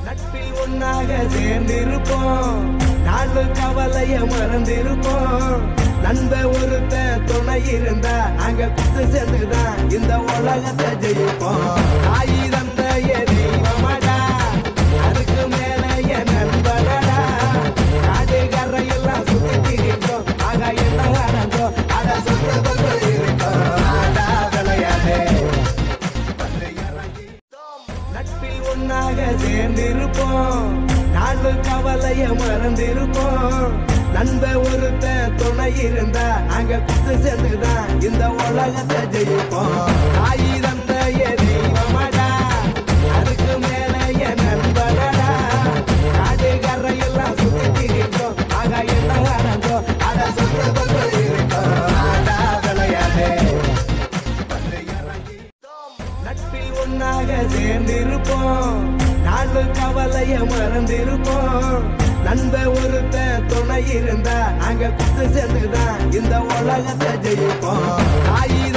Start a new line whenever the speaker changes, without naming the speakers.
நட்பில் ஒன்னாக சேர்ந்திருப்போம் நாலு கவலைய மறந்திருப்போம் நண்ப ஒருத்த துணை இருந்தா நாங்க குத்து சேர்ந்துதான் இந்த உலகத்தை ஜெயிப்போம் தாய் தந்த என் தெய்வமடா அதுக்கு மேல என் நண்பனடா காடு கரையெல்லாம் சுத்தி திரிப்போம் ஆக என்ன நடந்தோம் அதை சுத்தம் இருக்கோம் ஆடா விளையாடு வந்து இறங்கி நட்பில் ஒன்னாக சேர்ந்திருப்போம் நாலு கவலைய மறந்திருப்போம் நண்ப ஒருத்த துணை இருந்தா நாங்க குத்து சேர்ந்துதான் இந்த உலகத்தை ஜெயிப்போம் தாய் தந்த என் தெய்வமடா அதுக்கு மேல என் நண்பனடா காடு கரையெல்லாம் சுத்தி திரிப்போம் ஆக என்ன நடந்தோம் அதை சுத்தம் இருக்கோம் ஆடா விளையாடு வந்து இறங்கி நட்பில் ஒன்னாக சேர்ந்திருப்போம் நாலு கவலைய மறந்திருப்போம் நண்ப ஒருத்த துணை இருந்தா நாங்க குத்து சேர்ந்துதான் இந்த உலகத்தை ஜெயிப்போம் தாய்